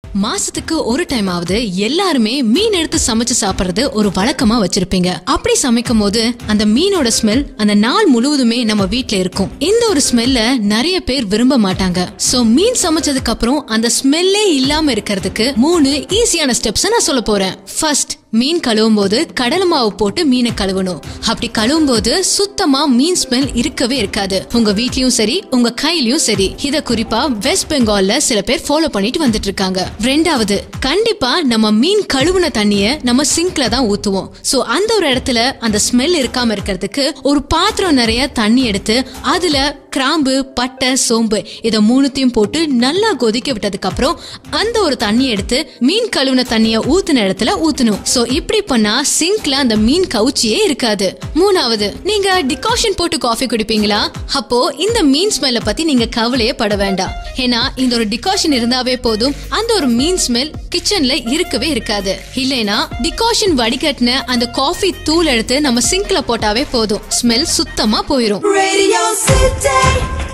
மாசத்துக்கு ஒரு டைம் ஆகுது எல்லாருமே மீன் எடுத்து சமைச்சு சாப்பிடுறது ஒரு வழக்கமா வச்சிருப்பீங்க அப்படி சமைக்கும் போது அந்த மீனோட ஸ்மெல் அந்த நாள் முழுவதுமே நம்ம வீட்ல இருக்கும் இந்த ஒரு ஸ்மெல்ல நிறைய பேர் விரும்ப மாட்டாங்க சோ மீன் சமைச்சதுக்கு அப்புறம் அந்த ஸ்மெல்லே இல்லாம இருக்கிறதுக்கு மூணு ஈஸியான ஸ்டெப்ஸ் நான் சொல்ல போறேன் ஃபர்ஸ்ட் மீன் கழுவும் போது கடலை மாவு போட்டு மீனை கழுவணும் அப்படி கழுவும் போது சுத்தமா மீன் ஸ்மெல் இருக்கவே இருக்காது உங்க வீட்லயும் சரி உங்க கையிலயும் சரி இத குறிப்பா வெஸ்ட் பெங்கால்ல சில பேர் ஃபாலோ பண்ணிட்டு வந்துட்டு இருக்காங்க ரெண்டாவது கண்டிப்பா நம்ம மீன் கழுவுன தண்ணிய நம்ம சிங்க்ல தான் ஊத்துவோம் சோ அந்த ஒரு இடத்துல அந்த ஸ்மெல் இருக்காம இருக்கிறதுக்கு ஒரு பாத்திரம் நிறைய தண்ணி எடுத்து அதுல கிராம்பு பட்டை சோம்பு இத மூணுத்தையும் போட்டு நல்லா கொதிக்க விட்டதுக்கு அப்புறம் அந்த ஒரு தண்ணி எடுத்து மீன் கழுவுன தண்ணிய ஊத்துன இடத்துல ஊத்தணும் சோ இப்படி பண்ணா சிங்க்ல அந்த மீன் கவுச்சியே இருக்காது மூணாவது நீங்க டிகாஷன் போட்டு காஃபி குடிப்பீங்களா அப்போ இந்த மீன் ஸ்மெல்ல பத்தி நீங்க கவலையே பட வேண்டாம் ஏன்னா இந்த ஒரு டிகாஷன் இருந்தாவே போதும் அந்த ஒரு மீன் ஸ்மெல் கிச்சன்ல இருக்கவே இருக்காது இல்லைனா டிகாஷன் வடிகட்டின அந்த காஃபி தூள் எடுத்து நம்ம சிங்க்ல போட்டாவே போதும் ஸ்மெல் சுத்தமா போயிரும் Radio City.